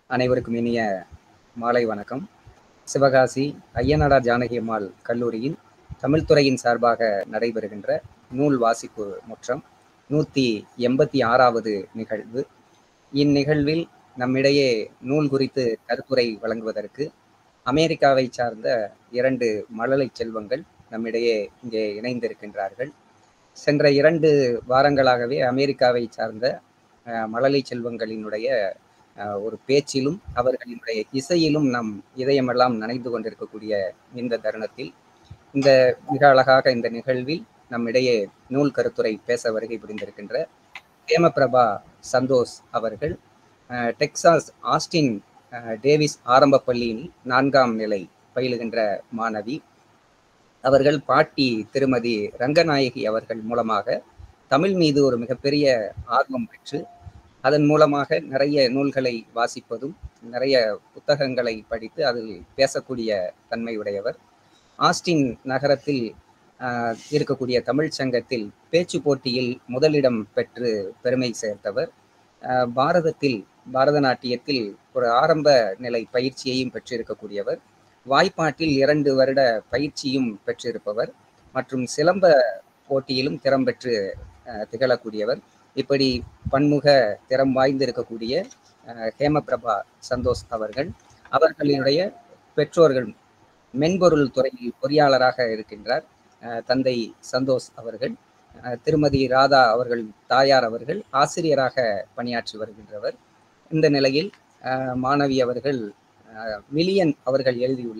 அனைவருக்கும் இனிய மாலை வணக்கம் சிவகாசி ஐயனாடார் ஜானகி அம்மாள் கல்லூரியின் தமிழ்துறையின் சார்பாக நடைபெறுகின்ற நூல் வாசிப்பு முற்றம் நூற்றி எண்பத்தி ஆறாவது நிகழ்வு இந்நிகழ்வில் நம்மிடையே நூல் குறித்து கருத்துரை வழங்குவதற்கு அமெரிக்காவை சார்ந்த இரண்டு மழலை செல்வங்கள் நம்மிடையே இங்கே இணைந்திருக்கின்றார்கள் சென்ற இரண்டு வாரங்களாகவே அமெரிக்காவை சார்ந்த அஹ், மழலை செல்வங்களினுடைய அஹ், ஒரு பேச்சிலும் அவர்களினுடைய இசையிலும் நம் இதயமெல்லாம் நனைந்து கொண்டிருக்கக்கூடிய இந்த தருணத்தில் இந்த மிக அழகாக இந்த நிகழ்வில் நம்மிடையே நூல் கருத்துரை பேச வருகை புரிந்திருக்கின்ற ஹேமபிரபா சந்தோஷ் அவர்கள் அஹ், டெக்சாஸ் ஆஸ்டின் அஹ், டேவிஸ் ஆரம்ப பள்ளியில் நான்காம் நிலை பயிலுகின்ற மாணவி அவர்கள் பாட்டி திருமதி ரங்கநாயகி அவர்கள் மூலமாக தமிழ் மீது ஒரு மிகப்பெரிய ஆர்வம் பெற்று அதன் மூலமாக நிறைய நூல்களை வாசிப்பதும் நிறைய புத்தகங்களை படித்து அதில் பேசக்கூடிய தன்மையுடையவர் ஆஸ்டின் நகரத்தில் ஆஹ், இருக்கக்கூடிய தமிழ்ச் சங்கத்தில் பேச்சு போட்டியில் முதலிடம் பெற்று பெருமை சேர்த்தவர் ஆஹ், பாரதத்தில் பாரத நாட்டியத்தில் ஒரு ஆரம்ப நிலை பயிற்சியையும் பெற்றிருக்கக்கூடியவர் வாய்ப்பாட்டில் இரண்டு வருட பயிற்சியும் பெற்றிருப்பவர் மற்றும் சிலம்ப போட்டியிலும் திறம் பெற்று அஹ், திகழக்கூடியவர் இப்படி பன்முக திறம் வாய்ந்திருக்கக்கூடிய அஹ், ஹேமபிரபா சந்தோஷ் அவர்கள் அவர்களினுடைய பெற்றோர்கள் மென்பொருள் துறையில் பொறியாளராக இருக்கின்றார் அஹ், தந்தை சந்தோஷ் அவர்கள் அஹ், திருமதி ராதா அவர்கள் தாயார் அவர்கள் ஆசிரியராக பணியாற்றி வருகின்றவர் இந்த நிலையில் அஹ், மாணவி அவர்கள் அஹ், விலியன் அவர்கள் எழுதியுள்ள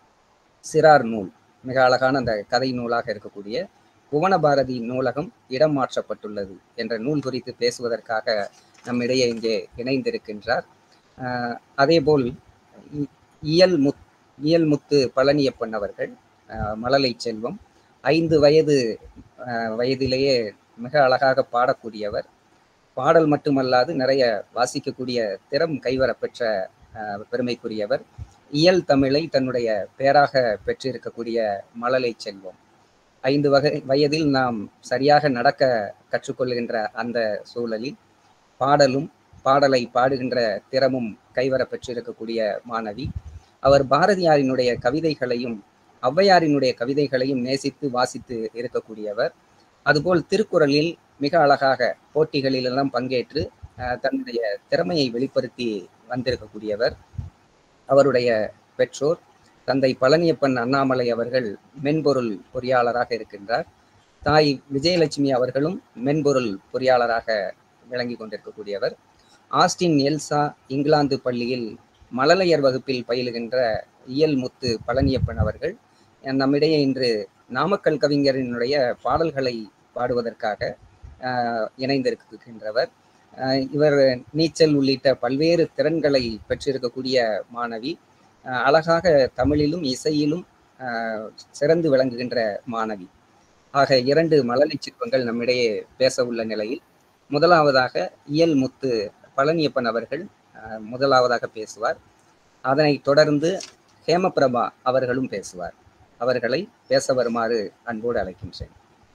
சிறார் நூல் மிக அழகான அந்த கதை நூலாக இருக்கக்கூடிய புவன பாரதி நூலகம் இடம் மாற்றப்பட்டுள்ளது என்ற நூல் குறித்து பேசுவதற்காக நம்மிடையே இங்கே இணைந்திருக்கின்றார் அஹ், அதேபோல் இ- இயல் முத் இயல் முத்து பழனியப்பன் அவர்கள் அஹ், மழலை செல்வம் ஐந்து வயது அஹ், வயதிலேயே மிக அழகாக பாடக்கூடியவர் பாடல் மட்டுமல்லாது நிறைய வாசிக்கக்கூடிய திறம் கைவரப்பெற்ற அஹ், பெருமைக்குரியவர் இயல் தமிழை தன்னுடைய பேராக பெற்றிருக்கக்கூடிய மழலை செல்வம் ஐந்து வகை வயதில் நாம் சரியாக நடக்க கற்றுக்கொள்கின்ற அந்த சூழலில் பாடலும் பாடலை பாடுகின்ற திறமும் கைவர பெற்றிருக்கக்கூடிய மாணவி அவர் பாரதியாரினுடைய கவிதைகளையும் ஔவையாரினுடைய கவிதைகளையும் நேசித்து வாசித்து இருக்கக்கூடியவர் அதுபோல் திருக்குறளில் மிக அழகாக போட்டிகளிலெல்லாம் பங்கேற்று அஹ், தன்னுடைய திறமையை வெளிப்படுத்தி வந்திருக்கக்கூடியவர் அவருடைய பெற்றோர் தந்தை பழனியப்பன் அண்ணாமலை அவர்கள் மென்பொருள் பொறியாளராக இருக்கின்றார் தாய் விஜயலட்சுமி அவர்களும் மென்பொருள் பொறியாளராக விளங்கி கொண்டிருக்கக்கூடியவர் ஆஸ்டின் எல்சா இங்கிலாந்து பள்ளியில் மழலையர் வகுப்பில் பயிலுகின்ற இயல் முத்து பழனியப்பன் அவர்கள் நம்மிடையே இன்று நாமக்கல் கவிஞரினுடைய பாடல்களை பாடுவதற்காக ஆஹ், இணைந்திருக்கின்றவர் ஆஹ், இவர் நீச்சல் உள்ளிட்ட பல்வேறு திறன்களை பெற்றிருக்கக்கூடிய மாணவி ஆஹ், அழகாக தமிழிலும் இசையிலும் ஆஹ், சிறந்து விளங்குகின்ற மாணவி ஆக இரண்டு மழலை சிற்பங்கள் நம்மிடையே பேச உள்ள நிலையில் முதலாவதாக இயல் முத்து பழனியப்பன் அவர்கள் ஆஹ், முதலாவதாக பேசுவார் அதனைத் தொடர்ந்து ஹேமபிரபா அவர்களும் பேசுவார் அவர்களை பேச வருமாறு அன்போடு அழைக்கின்றேன்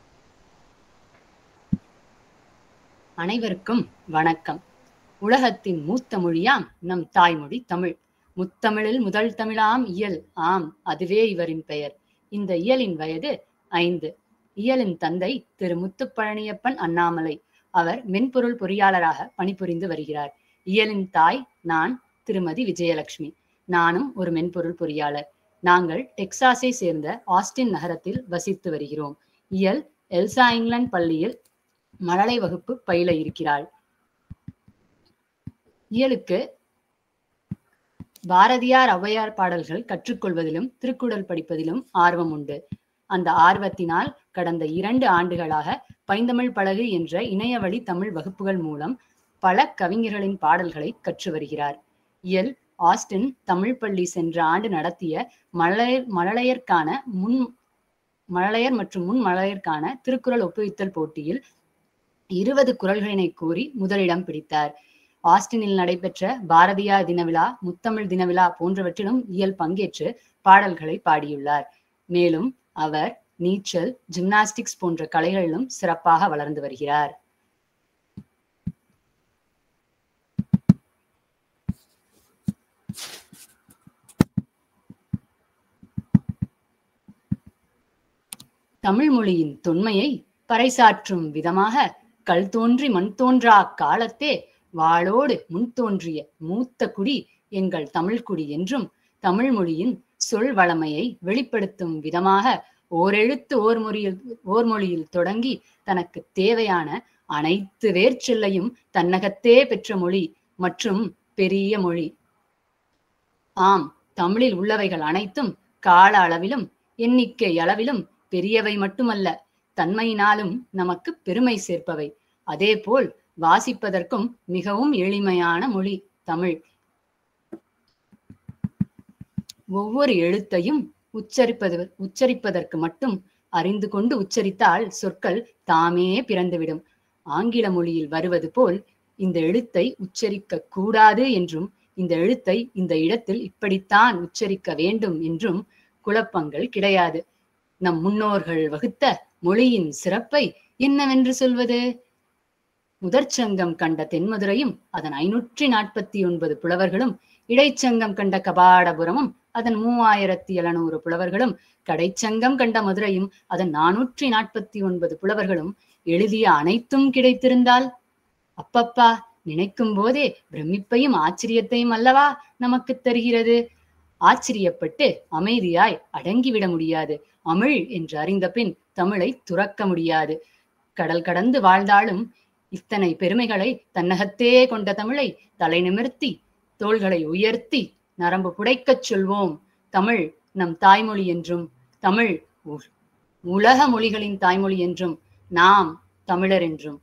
அனைவருக்கும் வணக்கம் உலகத்தின் மூத்த மொழியாம் நம் தாய்மொழி தமிழ் முத்தமிழில் முதல் தமிழாம் இயல் ஆம் அதுவே இவரின் பெயர் இந்த இயலின் வயது ஐந்து இயலின் தந்தை திரு முத்துப்பழனியப்பன் அண்ணாமலை அவர் மென்பொருள் பொறியாளராக பணிபுரிந்து வருகிறார் இயலின் தாய் நான் திருமதி விஜயலட்சுமி நானும் ஒரு மென்பொருள் பொறியாளர் நாங்கள் டெக்சாஸை சேர்ந்த ஆஸ்டின் நகரத்தில் வசித்து வருகிறோம் இயல் எல்சா இங்கிலாந்து பள்ளியில் மழலை வகுப்பு பயில இருக்கிறாள் இயலுக்கு பாரதியார் ஔவையார் பாடல்கள் கற்றுக்கொள்வதிலும் திருக்குறள் படிப்பதிலும் ஆர்வம் உண்டு அந்த ஆர்வத்தினால் கடந்த இரண்டு ஆண்டுகளாக பைந்தமிழ் பழகு என்ற இணையவழி தமிழ் வகுப்புகள் மூலம் பல கவிஞர்களின் பாடல்களை கற்று வருகிறார் இயல் ஆஸ்டின் தமிழ் பள்ளி சென்ற ஆண்டு நடத்திய மழலையர் மழலையர்க்கான முன் மழலையர் மற்றும் முன் மழலையர்க்கான திருக்குறள் ஒப்புவித்தல் போட்டியில் இருபது குரல்களினை கூறி முதலிடம் பிடித்தார் ஆஸ்டினில் நடைபெற்ற பாரதியார் தினவிழா முத்தமிழ் தினவிழா போன்றவற்றிலும் இயல் பங்கேற்று பாடல்களை பாடியுள்ளார் மேலும் அவர் நீச்சல் ஜிம்னாஸ்டிக்ஸ் போன்ற கலைகளிலும் சிறப்பாக வளர்ந்து வருகிறார் தமிழ் மொழியின் தொன்மையை பறைசாற்றும் விதமாக கல் தோன்றி மண் தோன்றா காலத்தே வாளோடு முன் தோன்றிய மூத்த குடி எங்கள் தமிழ்குடி என்றும் தமிழ் மொழியின் சொல் வளமையை வெளிப்படுத்தும் விதமாக ஓரெழுத்து ஓர் மொழியில் ஓர் மொழியில் தொடங்கி தனக்கு தேவையான அனைத்து வேர்ச்சொல்லையும் தன்னகத்தே பெற்ற மொழி மற்றும் பெரிய மொழி ஆம் தமிழில் உள்ளவைகள் அனைத்தும் கால அளவிலும் எண்ணிக்கை அளவிலும் பெரியவை மட்டுமல்ல தன்மையினாலும் நமக்கு பெருமை சேர்ப்பவை அதேபோல் வாசிப்பதற்கும் மிகவும் எளிமையான மொழி தமிழ் ஒவ்வொரு எழுத்தையும் உச்சரிப்பது உச்சரிப்பதற்கு மட்டும் அறிந்து கொண்டு உச்சரித்தால் சொற்கள் தாமே பிறந்துவிடும் ஆங்கில மொழியில் வருவது போல் இந்த எழுத்தை உச்சரிக்க கூடாது என்றும் இந்த எழுத்தை இந்த இடத்தில் இப்படித்தான் உச்சரிக்க வேண்டும் என்றும் குழப்பங்கள் கிடையாது நம் முன்னோர்கள் வகுத்த மொழியின் சிறப்பை என்னவென்று சொல்வது முதற்சங்கம் கண்ட தென்மதுரையும் அதன் ஐநூற்றி நாற்பத்தி ஒன்பது புலவர்களும் இடைச்சங்கம் கண்ட கபாடபுரமும் அதன் மூவாயிரத்தி எழுநூறு புலவர்களும் கடைச்சங்கம் கண்ட மதுரையும் அதன் நானூற்றி நாற்பத்தி ஒன்பது புலவர்களும் எழுதிய அனைத்தும் கிடைத்திருந்தால் அப்பப்பா நினைக்கும் போதே பிரமிப்பையும் ஆச்சரியத்தையும் அல்லவா நமக்கு தருகிறது ஆச்சரியப்பட்டு அமைதியாய் அடங்கிவிட முடியாது அமிழ் என்று அறிந்த பின் தமிழை துறக்க முடியாது கடல் கடந்து வாழ்ந்தாலும் இத்தனை பெருமைகளை தன்னகத்தே கொண்ட தமிழை தலை நிமிர்த்தி தோள்களை உயர்த்தி நரம்பு புடைக்கச் சொல்வோம் தமிழ் நம் தாய்மொழி என்றும் தமிழ் உ- உலக மொழிகளின் தாய்மொழி என்றும் நாம் தமிழர் என்றும்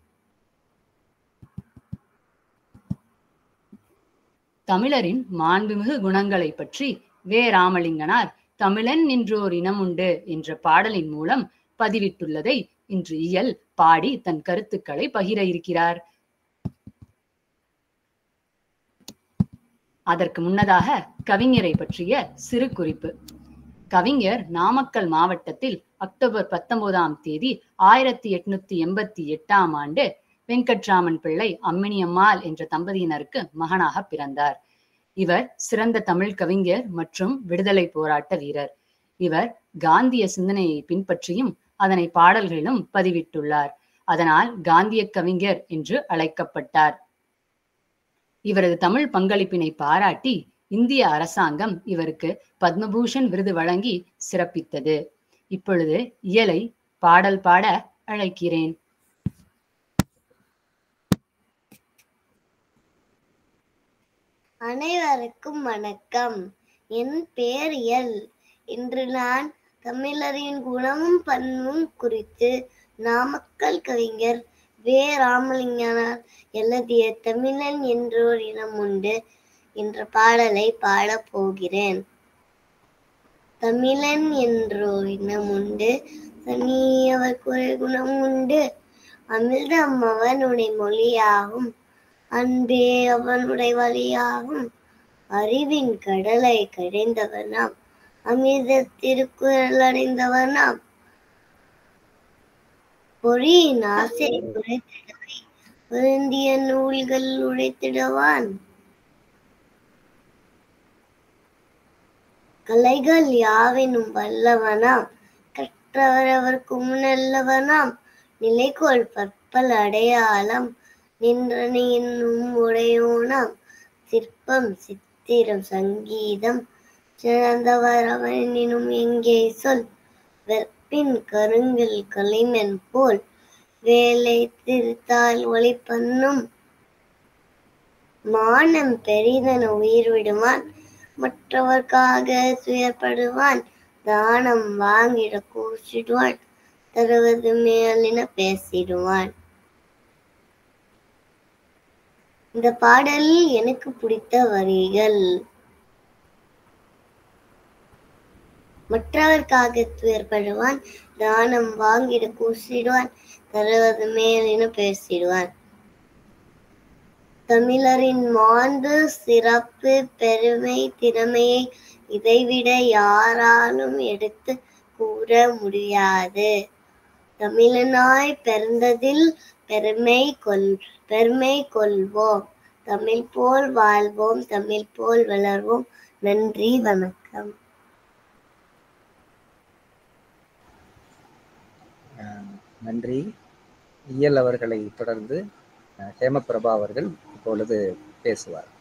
தமிழரின் மாண்புமிகு குணங்களை பற்றி வே ராமலிங்கனார் தமிழன் என்றோர் இனம் உண்டு என்ற பாடலின் மூலம் பதிவிட்டுள்ளதை இன்று இயல் பாடி தன் கருத்துக்களை பகிர இருக்கிறார் அதற்கு முன்னதாக கவிஞரை பற்றிய சிறு குறிப்பு கவிஞர் நாமக்கல் மாவட்டத்தில் அக்டோபர் பத்தொன்பதாம் தேதி ஆயிரத்தி எட்நூத்தி எண்பத்தி எட்டாம் ஆண்டு வெங்கட்ராமன் பிள்ளை அம்மினி அம்மாள் என்ற தம்பதியினருக்கு மகனாக பிறந்தார் இவர் சிறந்த தமிழ் கவிஞர் மற்றும் விடுதலை போராட்ட வீரர் இவர் காந்திய சிந்தனையை பின்பற்றியும் அதனை பாடல்களிலும் பதிவிட்டுள்ளார் அதனால் காந்திய கவிஞர் என்று அழைக்கப்பட்டார் இவரது தமிழ் பங்களிப்பினை பாராட்டி இந்திய அரசாங்கம் இவருக்கு பத்மபூஷன் விருது வழங்கி சிறப்பித்தது இப்பொழுது இயலை பாடல் பாட அழைக்கிறேன் அனைவருக்கும் வணக்கம் என் பெயர் எல் இன்று நான் தமிழரின் குணமும் பண்பும் குறித்து நாமக்கல் கவிஞர் வே ராமலிங்கனார் எழுதிய தமிழன் என்றோர் இனம் உண்டு என்ற பாடலை பாடப் போகிறேன் தமிழன் என்றோர் இனம் உண்டு தனியவர் குறை குணம் உண்டு அமிர்தம் அவனுடைய மொழியாகும் அன்பே அவனுடைய வழியாகும் அறிவின் கடலை கடைந்தவனாம் அமிர்த திருக்குறள் அடைந்தவனாம் பொறியின் ஆசை குறைத்திடவை பொருந்திய நூல்கள் உழைத்திடவான் கலைகள் யாவினும் வல்லவனாம் கற்றவர் அவர்க்கும் நல்லவனாம் நிலைகோள் பற்பல அடையாளம் நின்றனை என்னும் உடையோனாம் சிற்பம் சித்திரம் சங்கீதம் சிறந்தவர் அவனினும் எங்கே சொல் வெற்பின் கருங்கில் களிமண் போல் வேலை திருத்தால் ஒளி பண்ணும் மானம் பெரிதன உயிர் விடுவான் மற்றவர்க்காக துயர்படுவான் தானம் வாங்கிட கூச்சிடுவான் தருவது மேலின பேசிடுவான் இந்த பாடலில் எனக்கு பிடித்த வரிகள் மற்றவர்க்காக துயர்படுவான் தானம் வாங்கிட கூசிடுவான் தருவது மேலின பேசிடுவான் தமிழரின் மாண்பு சிறப்பு பெருமை திறமையை இதைவிட யாராலும் எடுத்து கூற முடியாது தமிழனாய் பிறந்ததில் பெருமை கொள் பெருமை கொள்வோம் தமிழ் போல் வாழ்வோம் தமிழ் போல் வளர்வோம் நன்றி வணக்கம் நன்றி இயல் அவர்களை தொடர்ந்து அஹ், ஹேமபிரபா அவர்கள் இப்பொழுது பேசுவார்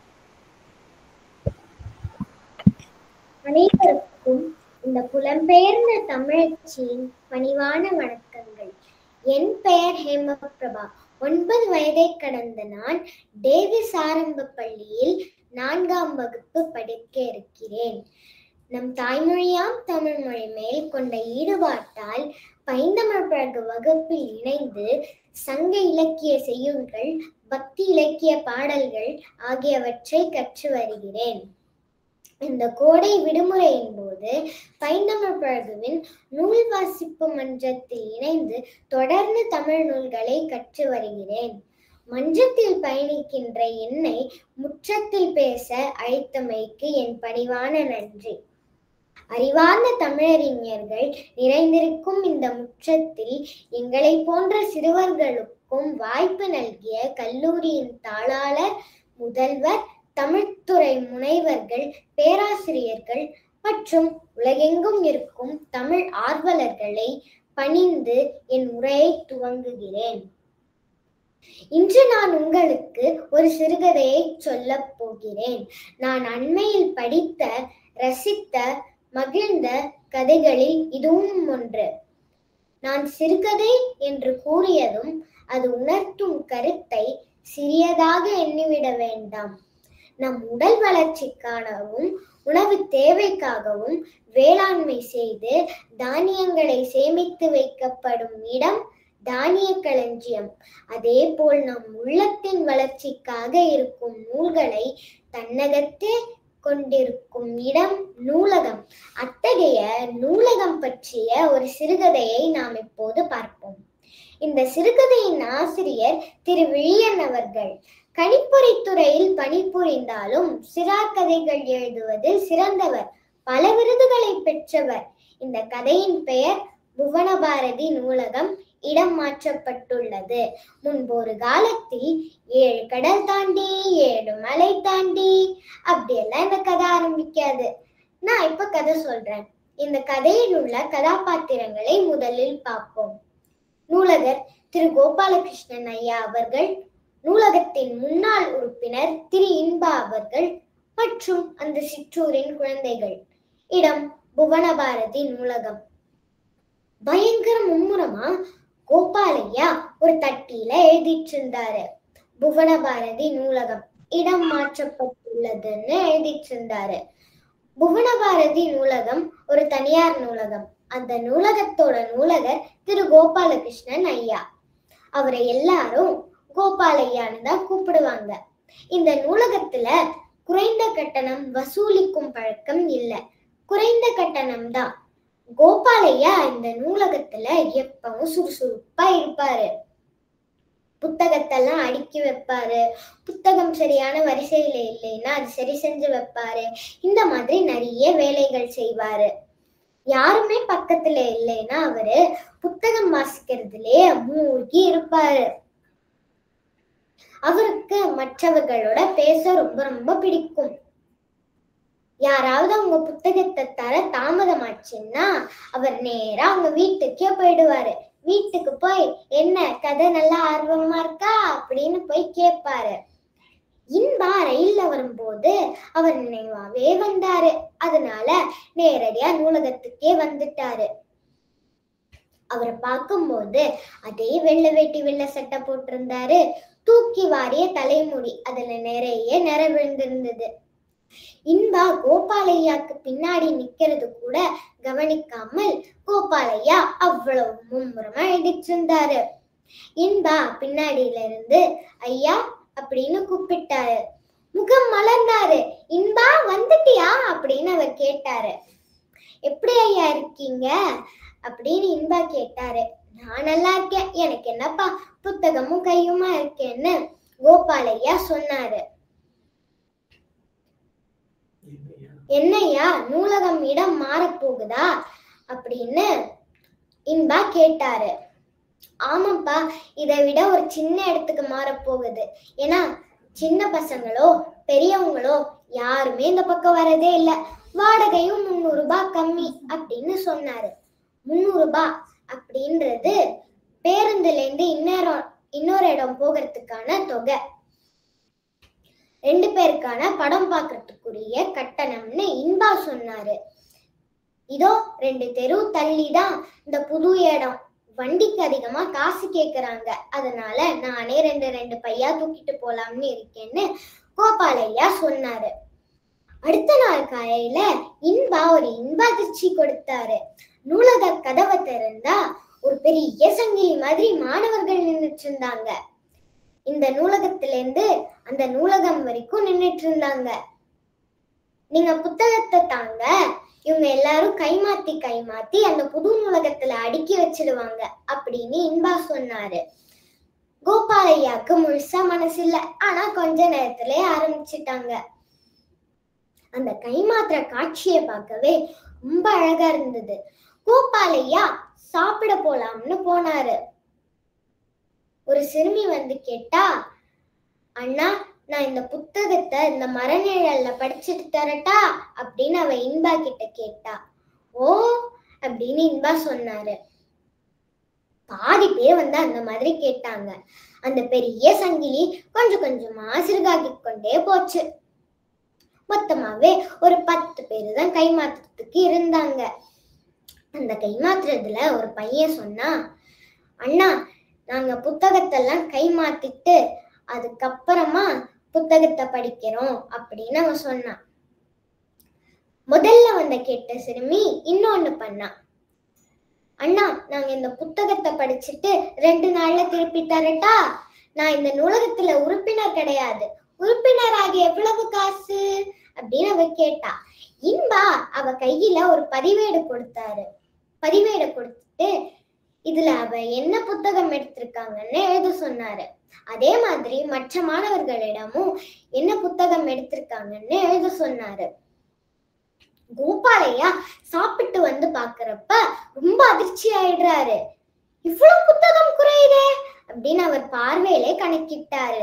அனைவருக்கும் இந்த புலம்பெயர்ந்த தமிழச்சியின் பணிவான வணக்கங்கள் என் பெயர் ஹேமபிரபா ஒன்பது வயதை கடந்த நான் டேவிஸ் ஆரம்ப பள்ளியில் நான்காம் வகுப்பு படிக்க இருக்கிறேன் நம் தாய்மொழியாம் தமிழ் மொழி மேல் கொண்ட ஈடுபாட்டால் பைந்தமிழ் பழகு வகுப்பில் இணைந்து சங்க இலக்கிய செய்யுள்கள் பக்தி இலக்கிய பாடல்கள் ஆகியவற்றை கற்று வருகிறேன் இந்த கோடை விடுமுறையின் போது பைந்தமிழ் பழகுவின் நூல் வாசிப்பு மன்றத்தில் இணைந்து தொடர்ந்து தமிழ் நூல்களை கற்று வருகிறேன் மன்றத்தில் பயணிக்கின்ற என்னை முற்றத்தில் பேச அழைத்தமைக்கு என் பணிவான நன்றி அறிவார்ந்த தமிழறிஞர்கள் நிறைந்திருக்கும் இந்த முற்றத்தில் எங்களை போன்ற சிறுவர்களுக்கும் வாய்ப்பு நல்கிய கல்லூரியின் தாளாளர் முதல்வர் தமிழ்த்துறை முனைவர்கள் பேராசிரியர்கள் மற்றும் உலகெங்கும் இருக்கும் தமிழ் ஆர்வலர்களை பணிந்து என் உரையை துவங்குகிறேன் இன்று நான் உங்களுக்கு ஒரு சிறுகதையை சொல்லப் போகிறேன் நான் அண்மையில் படித்த ரசித்த மகிழ்ந்த கதைகளில் இதுவும் ஒன்று நான் சிறுகதை என்று கூறியதும் அது உணர்த்தும் கருத்தை சிறியதாக எண்ணிவிட வேண்டாம் நம் உடல் வளர்ச்சிக்காகவும் உணவு தேவைக்காகவும் வேளாண்மை செய்து தானியங்களை சேமித்து வைக்கப்படும் இடம் தானிய களஞ்சியம் அதே போல் நம் உள்ளத்தின் வளர்ச்சிக்காக இருக்கும் நூல்களை தன்னகத்தே கொண்டிருக்கும் இடம் நூலகம் அத்தகைய நூலகம் பற்றிய ஒரு சிறுகதையை நாம் இப்போது பார்ப்போம் இந்த சிறுகதையின் ஆசிரியர் திரு விழியன் அவர்கள் கணிப்பொறித் துறையில் பணிபுரிந்தாலும் சிறார் கதைகள் எழுதுவதில் சிறந்தவர் பல விருதுகளை பெற்றவர் இந்த கதையின் பெயர் புவனபாரதி நூலகம் இடம் மாற்றப்பட்டுள்ளது முன்பு ஒரு காலத்தில் ஏழு கடல் தாண்டி ஏழு மலை தாண்டி அப்படியெல்லாம் இந்த கதை ஆரம்பிக்காது நான் இப்ப கதை சொல்றேன் இந்த கதையில் உள்ள கதாபாத்திரங்களை முதலில் பார்ப்போம் நூலகர் திரு கோபாலகிருஷ்ணன் ஐயா அவர்கள் நூலகத்தின் முன்னாள் உறுப்பினர் திரு இன்பா அவர்கள் மற்றும் அந்த சிற்றூரின் குழந்தைகள் இடம் புவனபாரதி நூலகம் பயங்கர மும்முரமா கோபாலையா ஒரு தட்டியில எழுதிட்டு இருந்தாரு புவனபாரதி நூலகம் இடம் மாற்றப்பட்டுள்ளதுன்னு எழுதிட்டு இருந்தாரு புவனபாரதி நூலகம் ஒரு தனியார் நூலகம் அந்த நூலகத்தோட நூலகர் திரு கோபாலகிருஷ்ணன் ஐயா அவரை எல்லாரும் கோபாலையான்னு தான் கூப்பிடுவாங்க இந்த நூலகத்துல குறைந்த கட்டணம் வசூலிக்கும் பழக்கம் இல்ல குறைந்த கட்டணம் தான் கோபாலையா இந்த நூலகத்துல எப்பவும் சுறுசுறுப்பா இருப்பாரு புத்தகத்தெல்லாம் அடுக்கி வைப்பாரு புத்தகம் சரியான வரிசையில இல்லைன்னா அது சரி செஞ்சு வைப்பாரு இந்த மாதிரி நிறைய வேலைகள் செய்வாரு யாருமே பக்கத்துல இல்லைன்னா அவரு புத்தகம் வாசிக்கிறதுலயே மூழ்கி இருப்பாரு அவருக்கு மற்றவர்களோட பேச ரொம்ப ரொம்ப பிடிக்கும் யாராவது அவங்க புத்தகத்தை தர தாமதமாச்சுன்னா அவர் நேரா அவங்க வீட்டுக்கே போயிடுவாரு வீட்டுக்கு போய் என்ன கதை நல்லா ஆர்வமா இருக்கா அப்படின்னு போய் கேட்பாரு இன்பா ரயில்ல வரும்போது அவர் நினைவாவே வந்தாரு அதனால நேரடியா நூலகத்துக்கே வந்துட்டாரு அவரை பார்க்கும்போது அதே வெள்ளை வேட்டி வெள்ளை சட்டை போட்டிருந்தாரு தூக்கி வாரிய தலைமுடி அதுல நிறைய நிற விழுந்திருந்தது இன்பா கோபாலையாக்கு பின்னாடி நிக்கிறது கூட கவனிக்காமல் கோபாலையா அவ்வளவு மும்முரமா எழுதிட்டு இருந்தாரு இன்பா பின்னாடியில இருந்து ஐயா அப்படின்னு கூப்பிட்டாரு முகம் மலர்ந்தாரு இன்பா வந்துட்டியா அப்படின்னு அவர் கேட்டாரு எப்படி ஐயா இருக்கீங்க அப்படின்னு இன்பா கேட்டாரு நான் நல்லா இருக்கேன் எனக்கு என்னப்பா புத்தகமும் கையுமா இருக்கேன்னு கோபாலையா சொன்னாரு என்னையா நூலகம் இடம் மாறப்போகுதா அப்படின்னு இன்பா கேட்டாரு ஆமாப்பா இதை விட ஒரு சின்ன இடத்துக்கு மாறப்போகுது ஏன்னா சின்ன பசங்களோ பெரியவங்களோ யாருமே இந்த பக்கம் வரதே இல்ல வாடகையும் முந்நூறு ரூபாய் கம்மி அப்படின்னு சொன்னாரு முந்நூறு ரூபாய் அப்படின்றது பேருந்துல இருந்து இன்னொரு இன்னொரு இடம் போகிறதுக்கான தொகை ரெண்டு பேருக்கான படம் பார்க்கறதுக்குரிய கட்டணம்னு இன்பா சொன்னாரு இதோ ரெண்டு தெரு தள்ளி தான் இந்த புது இடம் வண்டிக்கு அதிகமா காசு கேக்குறாங்க அதனால நானே ரெண்டு ரெண்டு பையா தூக்கிட்டு போலாம்னு இருக்கேன்னு கோபாலையா சொன்னாரு அடுத்த நாள் காலையில இன்பா ஒரு இன்ப அதிர்ச்சி கொடுத்தாரு நூலக கதவை திறந்தா ஒரு பெரிய சங்கிலி மாதிரி மாணவர்கள் நின்னுட்டு இருந்தாங்க இந்த நூலகத்துல இருந்து அந்த நூலகம் வரைக்கும் நின்னுட்டு இருந்தாங்க நீங்க புத்தகத்தை தாங்க இவங்க எல்லாரும் கைமாத்தி கைமாத்தி அந்த புது நூலகத்துல அடுக்கி வச்சிடுவாங்க அப்படின்னு இன்பா சொன்னாரு கோபாலையாக்கு முழுசா மனசு இல்ல ஆனா கொஞ்ச நேரத்திலே ஆரம்பிச்சிட்டாங்க அந்த கைமாத்திர காட்சியை பார்க்கவே ரொம்ப அழகா இருந்தது கோபாலையா சாப்பிட போலாம்னு போனாரு ஒரு சிறுமி வந்து கேட்டா அண்ணா நான் இந்த புத்தகத்தை இந்த மரநிழல்ல படிச்சுட்டு தரட்டா அப்படின்னு அவ இன்பா கிட்ட கேட்டா ஓ அப்படின்னு இன்பா சொன்னாரு பாதி பேர் வந்து அந்த மாதிரி கேட்டாங்க அந்த பெரிய சங்கிலி கொஞ்சம் கொஞ்சமா சிறுகாக்கி கொண்டே போச்சு மொத்தமாவே ஒரு பத்து பேர் தான் கைமாத்துறதுக்கு இருந்தாங்க அந்த கைமாத்துறதுல ஒரு பையன் சொன்னா அண்ணா நாங்க புத்தகத்தெல்லாம் கைமாத்திட்டு அதுக்கப்புறமா புத்தகத்தை படிக்கிறோம் அப்படின்னு அவன் சொன்னான் முதல்ல வந்த கேட்ட சிறுமி இன்னொன்னு பண்ணா அண்ணா நாங்க இந்த புத்தகத்தை படிச்சுட்டு ரெண்டு நாள்ல திருப்பி தரட்டா நான் இந்த நூலகத்துல உறுப்பினர் கிடையாது உறுப்பினராக எவ்வளவு காசு அப்படின்னு அவ கேட்டா இன்பா அவ கையில ஒரு பதிவேடு கொடுத்தாரு பதிவேடு கொடுத்துட்டு இதுல அவ என்ன புத்தகம் எடுத்திருக்காங்கன்னு எழுத சொன்னாரு அதே மாதிரி மற்ற மாணவர்களிடமும் என்ன புத்தகம் எடுத்திருக்காங்கன்னு எழுத சொன்னாரு கோபாலையா சாப்பிட்டு வந்து பாக்குறப்ப ரொம்ப அதிர்ச்சி ஆயிடுறாரு இவ்வளவு புத்தகம் குறையுதே அப்படின்னு அவர் பார்வையிலே கணக்கிட்டாரு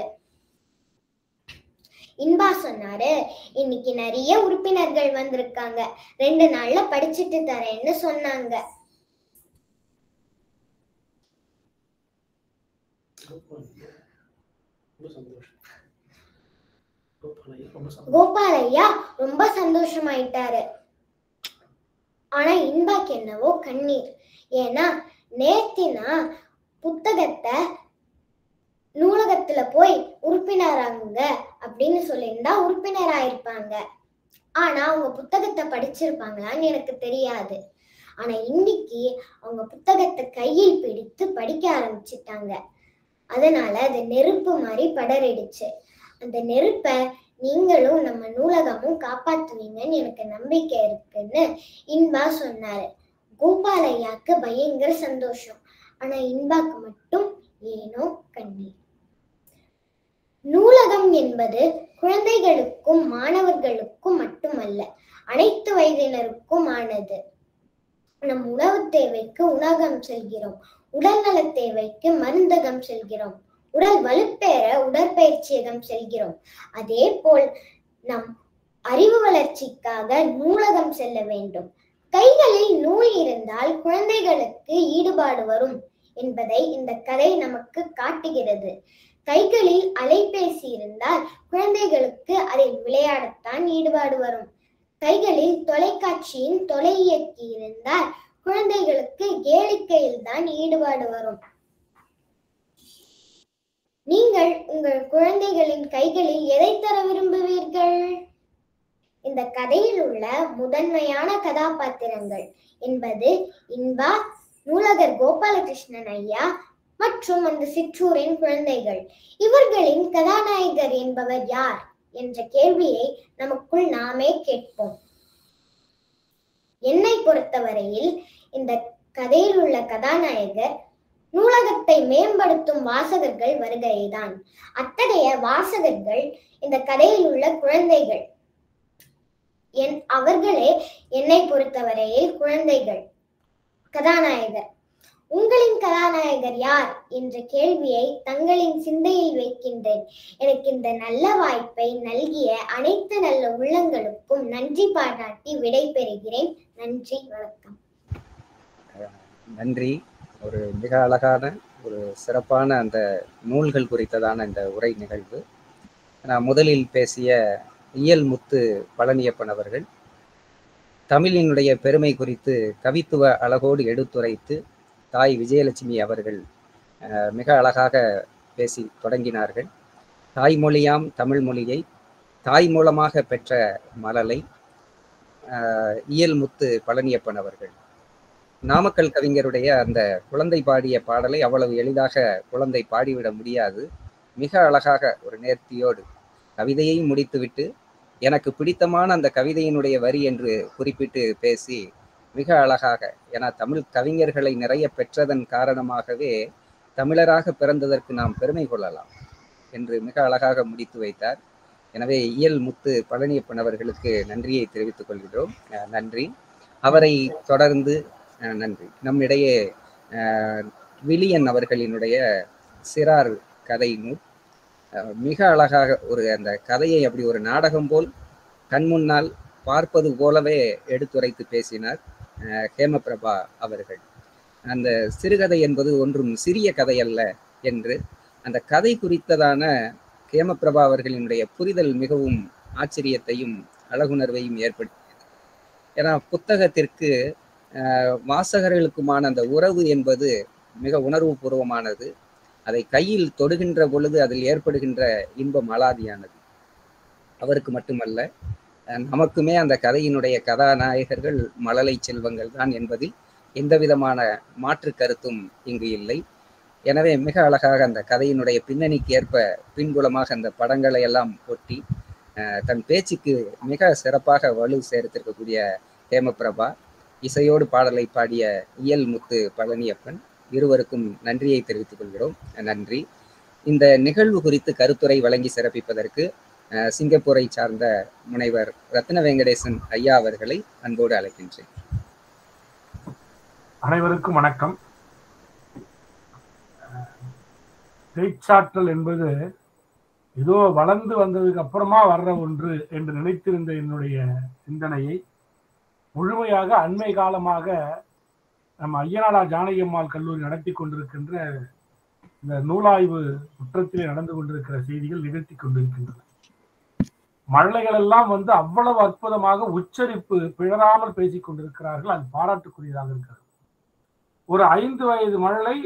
இன்பா சொன்னாரு இன்னைக்கு நிறைய உறுப்பினர்கள் வந்திருக்காங்க ரெண்டு நாள்ல படிச்சுட்டு தரேன்னு சொன்னாங்க ரொம்ப சந்தோஷம் கோபாலையா ரொம்ப சந்தோஷம் கோபாலையா ரொம்ப சந்தோஷமாயிட்டாரு ஆனா இன்பாக்கு என்னவோ கண்ணீர் ஏன்னா நேத்தினா புத்தகத்தை நூலகத்துல போய் உறுப்பினராங்க அப்படின்னு சொல்லியிருந்தா உறுப்பினர் ஆயிருப்பாங்க ஆனா அவங்க புத்தகத்தை படிச்சிருப்பாங்களான்னு எனக்கு தெரியாது ஆனா இன்னைக்கு அவங்க புத்தகத்தை கையில் பிடித்து படிக்க ஆரம்பிச்சிட்டாங்க அதனால அது நெருப்பு மாதிரி படரிடுச்சு அந்த நெருப்பை நீங்களும் நம்ம நூலகமும் காப்பாத்துவீங்கன்னு எனக்கு நம்பிக்கை இருக்குன்னு இன்பா சொன்னாரு கோபாலையாக்கு பயங்கர சந்தோஷம் ஆனா இன்பாக்கு மட்டும் ஏனோ கண்ணீர் நூலகம் என்பது குழந்தைகளுக்கும் மாணவர்களுக்கும் மட்டுமல்ல அனைத்து வயதினருக்கும் ஆனது நம் உணவு தேவைக்கு உணவகம் செல்கிறோம் உடல்நல தேவைக்கு மருந்தகம் செல்கிறோம் உடல் வலுப்பெற உடற்பயிற்சியகம் செல்கிறோம் அதே போல் நம் அறிவு வளர்ச்சிக்காக நூலகம் செல்ல வேண்டும் கைகளில் நூல் இருந்தால் குழந்தைகளுக்கு ஈடுபாடு வரும் என்பதை இந்த கதை நமக்கு காட்டுகிறது கைகளில் அலைபேசி இருந்தால் குழந்தைகளுக்கு அதில் விளையாடத்தான் ஈடுபாடு வரும் கைகளில் தொலைக்காட்சியின் தொலை இயக்கி இருந்தால் குழந்தைகளுக்கு கேளிக்கையில் தான் ஈடுபாடு வரும் நீங்கள் உங்கள் குழந்தைகளின் கைகளில் எதை தர விரும்புவீர்கள் இந்த கதையில் உள்ள முதன்மையான கதாபாத்திரங்கள் என்பது இன்பா நூலகர் கோபாலகிருஷ்ணன் ஐயா மற்றும் அந்த சிற்றூரின் குழந்தைகள் இவர்களின் கதாநாயகர் என்பவர் யார் என்ற கேள்வியை நமக்குள் நாமே கேட்போம் என்னை பொறுத்தவரையில் இந்த கதையில் உள்ள கதாநாயகர் நூலகத்தை மேம்படுத்தும் வாசகர்கள் வருகைதான் அத்தகைய வாசகர்கள் இந்த கதையில் உள்ள குழந்தைகள் என் அவர்களே என்னை பொறுத்தவரையில் குழந்தைகள் கதாநாயகர் உங்களின் கதாநாயகர் யார் என்ற கேள்வியை தங்களின் சிந்தையில் வைக்கின்றேன் எனக்கு இந்த நல்ல வாய்ப்பை நல்கிய அனைத்து நல்ல உள்ளங்களுக்கும் நன்றி பாராட்டி விடை பெறுகிறேன் நன்றி வணக்கம் நன்றி ஒரு மிக அழகான ஒரு சிறப்பான அந்த நூல்கள் குறித்ததான இந்த உரை நிகழ்வு நான் முதலில் பேசிய இயல் முத்து பழனியப்பன் அவர்கள் தமிழினுடைய பெருமை குறித்து கவித்துவ அழகோடு எடுத்துரைத்து தாய் விஜயலட்சுமி அவர்கள் அஹ், மிக அழகாக பேசி தொடங்கினார்கள் தாய்மொழியாம் தமிழ் மொழியை தாய் மூலமாக பெற்ற மலலை அஹ், இயல் முத்து பழனியப்பன் அவர்கள் நாமக்கல் கவிஞருடைய அந்த குழந்தை பாடிய பாடலை அவ்வளவு எளிதாக குழந்தை பாடிவிட முடியாது மிக அழகாக ஒரு நேர்த்தியோடு கவிதையை முடித்துவிட்டு எனக்கு பிடித்தமான அந்த கவிதையினுடைய வரி என்று குறிப்பிட்டு பேசி மிக அழகாக ஏன்னா தமிழ் கவிஞர்களை நிறைய பெற்றதன் காரணமாகவே தமிழராக பிறந்ததற்கு நாம் பெருமை கொள்ளலாம் என்று மிக அழகாக முடித்து வைத்தார் எனவே இயல் முத்து பழனியப்பன் அவர்களுக்கு நன்றியை தெரிவித்துக் கொள்கிறோம் அஹ் நன்றி அவரை தொடர்ந்து அஹ் நன்றி நம்மிடையே அஹ், விலியன் அவர்களினுடைய சிறார் கதை நூல் அஹ், மிக அழகாக ஒரு அந்த கதையை அப்படி ஒரு நாடகம் போல் கண் முன்னால் பார்ப்பது போலவே எடுத்துரைத்து பேசினார் அஹ், ஹேமபிரபா அவர்கள் அந்த சிறுகதை என்பது ஒன்றும் சிறிய கதை அல்ல என்று அந்த கதை குறித்ததான ஹேமபிரபா அவர்களினுடைய புரிதல் மிகவும் ஆச்சரியத்தையும் அழகுணர்வையும் ஏற்படுத்தியது ஏன்னா புத்தகத்திற்கு அஹ், வாசகர்களுக்குமான அந்த உறவு என்பது மிக உணர்வுபூர்வமானது அதை கையில் தொடுகின்ற பொழுது அதில் ஏற்படுகின்ற இன்பம் அலாதியானது அவருக்கு மட்டுமல்ல அஹ், நமக்குமே அந்த கதையினுடைய கதாநாயகர்கள் மழலை செல்வங்கள் தான் என்பதில் எந்த விதமான மாற்று கருத்தும் இங்கு இல்லை எனவே மிக அழகாக அந்த கதையினுடைய பின்னணிக்கு ஏற்ப பின்புலமாக அந்த படங்களை எல்லாம் ஒட்டி அஹ், தன் பேச்சுக்கு மிக சிறப்பாக வலு சேர்த்திருக்கக்கூடிய ஹேமபிரபா இசையோடு பாடலை பாடிய இயல் முத்து பழனியப்பன் இருவருக்கும் நன்றியை தெரிவித்துக் கொள்கிறோம் நன்றி இந்த நிகழ்வு குறித்து கருத்துரை வழங்கி சிறப்பிப்பதற்கு அஹ், சிங்கப்பூரை சார்ந்த முனைவர் ரத்ன வெங்கடேசன் ஐயா அவர்களை அன்போடு அழைக்கின்றேன் அனைவருக்கும் வணக்கம் பேச்சாற்றல் என்பது ஏதோ வளர்ந்து வந்ததுக்கு அப்புறமா வர்ற ஒன்று என்று நினைத்திருந்த என்னுடைய சிந்தனையை முழுமையாக அண்மை காலமாக நம்ம ஐயனாடா ஜானகி அம்மாள் கல்லூரி நடத்தி கொண்டிருக்கின்ற இந்த நூலாய்வு குற்றத்திலே நடந்து கொண்டிருக்கிற செய்திகள் நிகழ்த்தி கொண்டிருக்கின்றன மழலைகள் எல்லாம் வந்து அவ்வளவு அற்புதமாக உச்சரிப்பு பிழறாமல் பேசிக் கொண்டிருக்கிறார்கள் அது பாராட்டுக்குரியதாக இருக்கிறது ஒரு ஐந்து வயது மழலை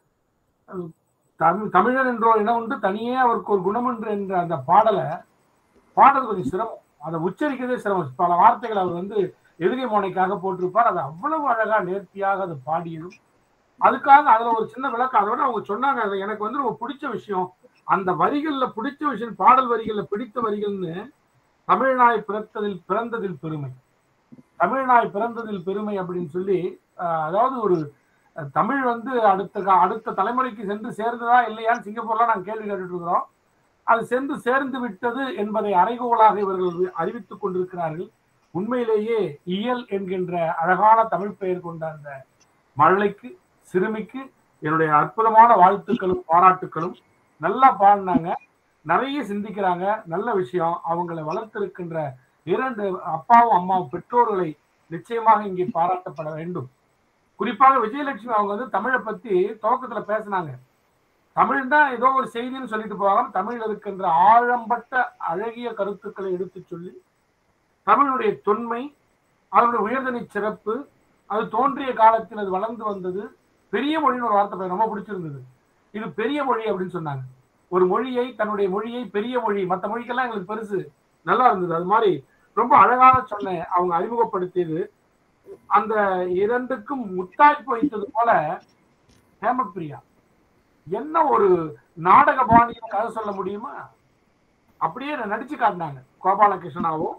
அஹ், தமிழ் தமிழர் என்றோ இனம் உண்டு தனியே அவருக்கு ஒரு குணம் என்று என்ற அந்த பாடலை பாடுறது கொஞ்சம் சிரமம் அதை உச்சரிக்கிறதே சிரமம் பல வார்த்தைகள் அவர் வந்து எதுகை மோனைக்காக போட்டிருப்பார் அது அவ்வளவு அழகா நேர்த்தியாக அது பாடியதும் அதுக்காக அதுல ஒரு சின்ன விளக்கம் அதை விட அவங்க சொன்னாங்க அது எனக்கு வந்து ரொம்ப பிடிச்ச விஷயம் அந்த வரிகள்ல பிடிச்ச விஷயம் பாடல் வரிகள்ல பிடித்த வரிகள்னு தமிழ்நாய் பிறந்ததில் பிறந்ததில் பெருமை தமிழ்நாய் பிறந்ததில் பெருமை அப்படின்னு சொல்லி அஹ், அதாவது ஒரு அஹ், தமிழ் வந்து அடுத்த கா- அடுத்த தலைமுறைக்கு சென்று சேர்ந்ததா இல்லையான்னு சிங்கப்பூர்ல நாங்கள் கேள்வி கேட்டுட்டு இருக்கிறோம் அது சென்று சேர்ந்து விட்டது என்பதை அறைகோலாக இவர்கள் அறிவித்துக் கொண்டிருக்கிறார்கள் உண்மையிலேயே இயல் என்கின்ற அழகான தமிழ் பெயர் கொண்ட அந்த மழலைக்கு சிறுமிக்கு என்னுடைய அற்புதமான வாழ்த்துக்களும் பாராட்டுக்களும் நல்லா பாடினாங்க நிறைய சிந்திக்கிறாங்க நல்ல விஷயம் அவங்களை வளர்த்திருக்கின்ற இரண்டு அப்பாவும் அம்மாவும் பெற்றோர்களை நிச்சயமாக இங்கே பாராட்டப்பட வேண்டும் குறிப்பாக விஜயலட்சுமி அவங்க வந்து தமிழை பத்தி துவக்கத்துல பேசினாங்க தமிழ் தான் ஏதோ ஒரு செய்தின்னு சொல்லிட்டு போகாம தமிழில் இருக்கின்ற ஆழம்பட்ட அழகிய கருத்துக்களை எடுத்துச் சொல்லி தமிழுடைய தொன்மை அதனுடைய உயர்தனி சிறப்பு அது தோன்றிய காலத்தில் அது வளர்ந்து வந்தது பெரிய மொழின்னு ஒரு வார்த்தை எனக்கு ரொம்ப பிடிச்சிருந்தது இது பெரிய மொழி அப்படின்னு சொன்னாங்க ஒரு மொழியை தன்னுடைய மொழியை பெரிய மொழி மற்ற மொழிக்கெல்லாம் எங்களுக்கு பெருசு நல்லா இருந்தது அது மாதிரி ரொம்ப அழகாக சொன்ன அவங்க அறிமுகப்படுத்தியது அந்த இரண்டுக்கும் முத்தாய்ப்பு வைத்தது போல ஹேமப்பிரியா என்ன ஒரு நாடக பாணியில் கதை சொல்ல முடியுமா அப்படியே நடிச்சு காட்டினாங்க கோபாலகிருஷ்ணனாவும்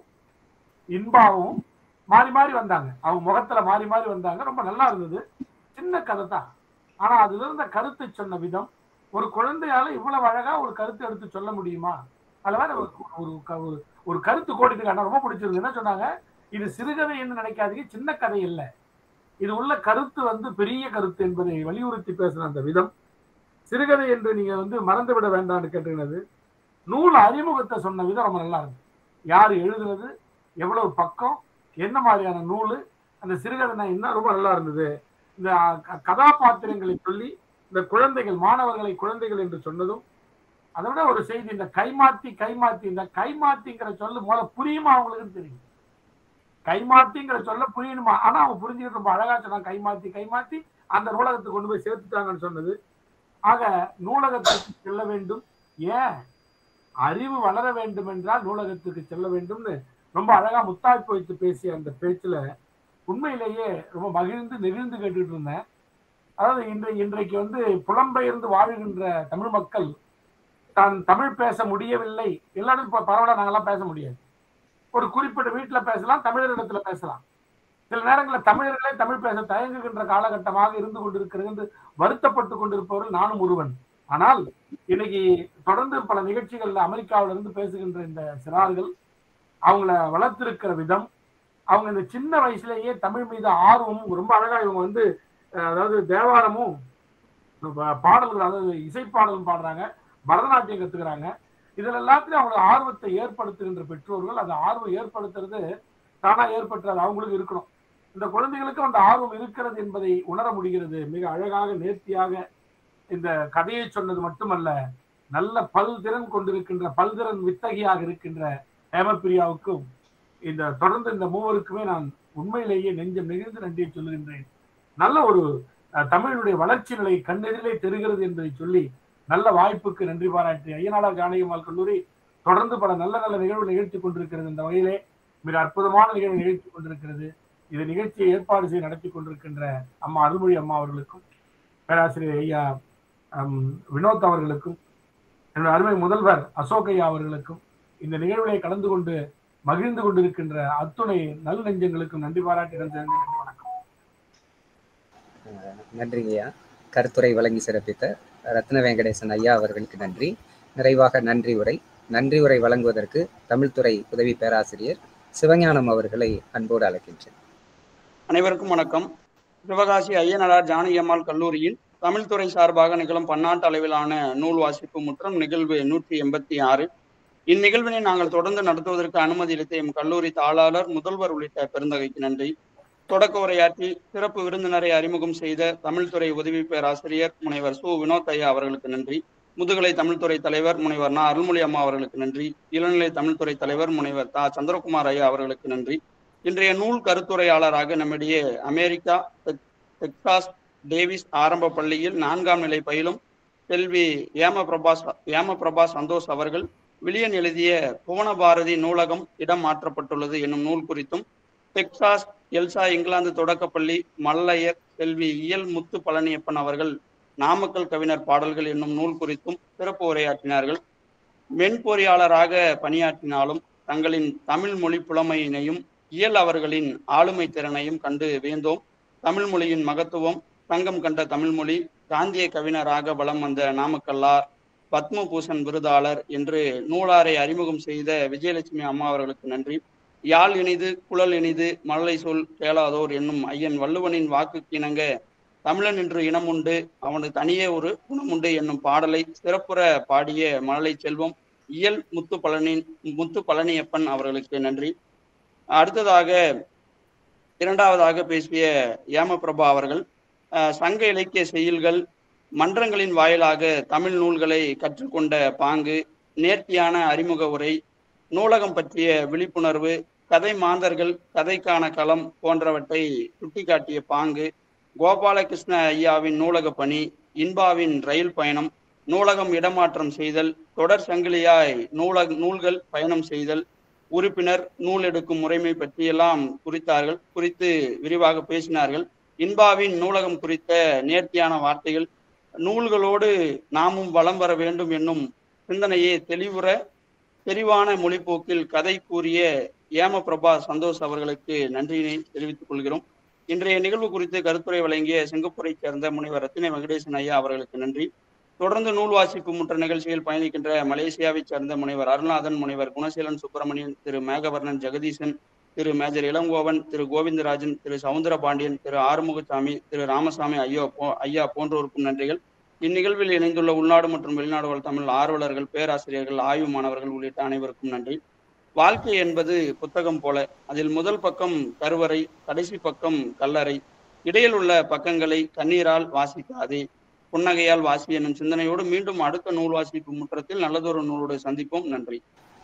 இன்பாவும் மாறி மாறி வந்தாங்க அவங்க முகத்துல மாறி மாறி வந்தாங்க ரொம்ப நல்லா இருந்தது சின்ன கதை தான் ஆனா அதுல இருந்த கருத்தை சொன்ன விதம் ஒரு குழந்தையால இவ்வளவு அழகா ஒரு கருத்தை எடுத்து சொல்ல முடியுமா அதுல வேற ஒரு ஒரு க- ஒரு- ஒரு கருத்து கோடிட்டு காட்டினா ரொம்ப பிடிச்சிருக்கு என்ன சொன்னாங்க இது சிறுகதை என்று நினைக்காதீங்க சின்ன கதை இல்லை இது உள்ள கருத்து வந்து பெரிய கருத்து என்பதை வலியுறுத்தி பேசுன அந்த விதம் சிறுகதை என்று நீங்க வந்து மறந்து விட வேண்டாம்னு கேட்டுக்கினது நூல் அறிமுகத்தை சொன்ன விதம் ரொம்ப நல்லா இருக்கு யார் எழுதுனது எவ்வளவு பக்கம் என்ன மாதிரியான நூல் அந்த சிறுகதை நான் என்ன ரொம்ப நல்லா இருந்தது இந்த க- கதாபாத்திரங்களை சொல்லி இந்த குழந்தைகள் மாணவர்களை குழந்தைகள் என்று சொன்னதும் அதை விட ஒரு செய்தி இந்த கைமாத்தி கைமாத்தி இந்த கைமாத்திங்கிற சொல்லு முதல்ல புரியுமா அவங்களுக்கு தெரியும் கைமாத்திங்கிற சொல்ல புரியணுமா ஆனா அவங்க புரிஞ்சுக்கிட்டு ரொம்ப அழகா சொன்னாங்க கைமாத்தி கைமாத்தி அந்த நூலகத்துக்கு கொண்டு போய் சேர்த்துட்டாங்கன்னு சொன்னது ஆக நூலகத்துக்கு செல்ல வேண்டும் ஏன் அறிவு வளர வேண்டும் என்றால் நூலகத்துக்கு செல்ல வேண்டும்னு ரொம்ப அழகா முத்தாய்ப்பு வைத்து பேசிய அந்த பேச்சுல உண்மையிலேயே ரொம்ப மகிழ்ந்து நெகிழ்ந்து கேட்டுட்டு இருந்தேன் அதாவது இன்று இன்றைக்கு வந்து புலம்பெயர்ந்து வாழுகின்ற தமிழ் மக்கள் தான் தமிழ் பேச முடியவில்லை எல்லாரும் இப்ப பரவாயில்ல நாங்கெல்லாம் பேச முடியாது ஒரு குறிப்பிட்ட வீட்டுல பேசலாம் தமிழரிடத்துல பேசலாம் சில நேரங்களில் தமிழர்களே தமிழ் பேச தயங்குகின்ற காலகட்டமாக இருந்து கொண்டிருக்கிறது என்று வருத்தப்பட்டு கொண்டிருப்பவர்கள் நானும் ஒருவன் ஆனால் இன்னைக்கு தொடர்ந்து பல நிகழ்ச்சிகள்ல அமெரிக்காவில இருந்து பேசுகின்ற இந்த சிறார்கள் அவங்கள வளர்த்திருக்கிற விதம் அவங்க இந்த சின்ன வயசுலயே தமிழ் மீது ஆர்வமும் ரொம்ப அழகா இவங்க வந்து அஹ், அதாவது தேவாரமும் ப- பாடல்கள் அதாவது இசைப்பாடலும் பாடுறாங்க பரதநாட்டியம் கத்துக்கிறாங்க இதுல எல்லாத்துலயும் அவங்களுக்கு ஆர்வத்தை ஏற்படுத்துகின்ற பெற்றோர்கள் அந்த ஆர்வம் ஏற்படுத்துறது தானா ஏற்பட்டது அவங்களுக்கு இருக்கணும் இந்த குழந்தைகளுக்கும் அந்த ஆர்வம் இருக்கிறது என்பதை உணர முடிகிறது மிக அழகாக நேர்த்தியாக இந்த கதையை சொன்னது மட்டுமல்ல நல்ல பல்திறன் கொண்டிருக்கின்ற பல்திறன் வித்தகியாக இருக்கின்ற ஹேமபிரியாவுக்கும் இந்த தொடர்ந்து இந்த மூவருக்குமே நான் உண்மையிலேயே நெஞ்சம் நெகிழ்ந்து நன்றியை சொல்லுகின்றேன் நல்ல ஒரு அஹ், தமிழினுடைய வளர்ச்சி நிலை கண்ணெதிரிலே தெரிகிறது என்பதை சொல்லி நல்ல வாய்ப்புக்கு நன்றி பாராட்டி ஐயனாளர் ஜானகிமால் கல்லூரி தொடர்ந்து பல நல்ல நல்ல நிகழ்வு நிகழ்த்தி கொண்டிருக்கிறது இந்த வகையிலே மிக அற்புதமான நிகழ்வு நிகழ்த்தி கொண்டிருக்கிறது இது நிகழ்ச்சியை ஏற்பாடு செய்து நடத்தி கொண்டிருக்கின்ற அம்மா அருள்மொழி அம்மா அவர்களுக்கும் பேராசிரியர் ஐயா அம், வினோத் அவர்களுக்கும் என்னுடைய அருமை முதல்வர் அசோக் ஐயா அவர்களுக்கும் இந்த நிகழ்விலே கலந்து கொண்டு மகிழ்ந்து கொண்டிருக்கின்ற அத்துணை நல் நெஞ்சங்களுக்கும் நன்றி பாராட்டி நன்றி நன்றி வணக்கம் நன்றிங்கய்யா கருத்துரை வழங்கி சிறப்பித்த ரத்ன வெங்கடேசன் ஐயா அவர்களுக்கு நன்றி நிறைவாக நன்றி உரை நன்றி உரை வழங்குவதற்கு தமிழ்துறை உதவி பேராசிரியர் சிவஞானம் அவர்களை அன்போடு அழைக்கின்றேன் அனைவருக்கும் வணக்கம் சிவகாசி ஐயனடார் ஜானகி அம்மாள் கல்லூரியில் தமிழ்துறை சார்பாக நிகழும் பன்னாட்டு அளவிலான நூல் வாசிப்பு முற்றம் நிகழ்வு நூற்றி எண்பத்தி ஆறு இந்நிகழ்வினை நாங்கள் தொடர்ந்து நடத்துவதற்கு அனுமதி அளித்த எம் கல்லூரி தாளாளர் முதல்வர் உள்ளிட்ட பெருந்தகைக்கு நன்றி தொடக்க உரையாற்றி சிறப்பு விருந்தினரை அறிமுகம் செய்த தமிழ்துறை உதவி பேராசிரியர் முனைவர் சு வினோத் ஐயா அவர்களுக்கு நன்றி முதுகலை தமிழ்துறை தலைவர் முனைவர் நா அருள்மொழி அம்மா அவர்களுக்கு நன்றி இளநிலை தமிழ்துறை தலைவர் முனைவர் தா சந்திரகுமார் ஐயா அவர்களுக்கு நன்றி இன்றைய நூல் கருத்துரையாளராக நம்மிடையே அமெரிக்கா டெக்- டெக்சாஸ் டேவிஸ் ஆரம்ப பள்ளியில் நான்காம் நிலை பயிலும் செல்வி ஏம பிரபா ஏம பிரபா சந்தோஷ் அவர்கள் விலியன் எழுதிய புவனபாரதி நூலகம் இடம் மாற்றப்பட்டுள்ளது என்னும் நூல் குறித்தும் டெக்சாஸ் எல்சா இங்கிலாந்து தொடக்கப்பள்ளி மல்லையர் செல்வி இயல் முத்து பழனியப்பன் அவர்கள் நாமக்கல் கவிஞர் பாடல்கள் என்னும் நூல் குறித்தும் சிறப்பு உரையாற்றினார்கள் மென்பொறியாளராக பணியாற்றினாலும் தங்களின் தமிழ் மொழி புலமையினையும் இயல் அவர்களின் ஆளுமை திறனையும் கண்டு வியந்தோம் தமிழ் மொழியின் மகத்துவம் தங்கம் கண்ட தமிழ்மொழி காந்திய கவிஞராக வலம் வந்த நாமக்கல்லார் பத்மபூஷன் விருதாளர் என்று நூலாரை அறிமுகம் செய்த விஜயலட்சுமி அம்மா அவர்களுக்கு நன்றி யாழ் இனிது குழல் இனிது மழலை சொல் கேளாதோர் என்னும் ஐயன் வள்ளுவனின் வாக்குக்கு இணங்க தமிழன் என்று இனம் உண்டு அவனுக்கு தனியே ஒரு குணமுண்டு என்னும் பாடலை சிறப்புற பாடிய மழலை செல்வம் இயல் முத்து பழனி முத்து பழனியப்பன் அவர்களுக்கு நன்றி அடுத்ததாக இரண்டாவதாக பேசிய ஏமபிரபா அவர்கள் அஹ், சங்க இலக்கிய செய்யுள்கள் மன்றங்களின் வாயிலாக தமிழ் நூல்களை கற்றுக்கொண்ட பாங்கு நேர்த்தியான அறிமுக உரை நூலகம் பற்றிய விழிப்புணர்வு கதை மாந்தர்கள் கதைக்கான களம் போன்றவற்றை சுட்டிக்காட்டிய பாங்கு கோபாலகிருஷ்ண ஐயாவின் நூலக பணி இன்பாவின் ரயில் பயணம் நூலகம் இடமாற்றம் செய்தல் தொடர் சங்கிலியாய் நூலக நூல்கள் பயணம் செய்தல் உறுப்பினர் நூல் எடுக்கும் முறைமை பற்றியெல்லாம் குறித்தார்கள் குறித்து விரிவாக பேசினார்கள் இன்பாவின் நூலகம் குறித்த நேர்த்தியான வார்த்தைகள் நூல்களோடு நாமும் வலம் வர வேண்டும் என்னும் சிந்தனையை தெளிவுற தெளிவான மொழிப்போக்கில் கதை கூறிய ஏம பிரபா சந்தோஷ் அவர்களுக்கு நன்றியினை தெரிவித்துக் கொள்கிறோம் இன்றைய நிகழ்வு குறித்து கருத்துரை வழங்கிய சிங்கப்பூரைச் சேர்ந்த முனைவர் ரத்தின வெங்கடேசன் ஐயா அவர்களுக்கு நன்றி தொடர்ந்து நூல் வாசிப்பு முற்ற நிகழ்ச்சியில் பயணிக்கின்ற மலேசியாவைச் சேர்ந்த முனைவர் அருள்நாதன் முனைவர் குணசீலன் சுப்பிரமணியன் திரு மேகவர்ணன் ஜெகதீசன் திரு மேஜர் இளங்கோவன் திரு கோவிந்தராஜன் திரு சவுந்தரபாண்டியன் திரு ஆறுமுகசாமி திரு ராமசாமி ஐயோ போ ஐயா போன்றோருக்கும் நன்றிகள் இந்நிகழ்வில் இணைந்துள்ள உள்நாடு மற்றும் வெளிநாடு வாழ் தமிழ் ஆர்வலர்கள் பேராசிரியர்கள் ஆய்வு மாணவர்கள் உள்ளிட்ட அனைவருக்கும் நன்றி வாழ்க்கை என்பது புத்தகம் போல அதில் முதல் பக்கம் கருவறை கடைசி பக்கம் கல்லறை இடையில் உள்ள பக்கங்களை கண்ணீரால் வாசிக்காதே புன்னகையால் வாசி என்னும் சிந்தனையோடு மீண்டும் அடுத்த நூல் வாசிப்பு முற்றத்தில் நல்லதொரு நூலோடு சந்திப்போம் நன்றி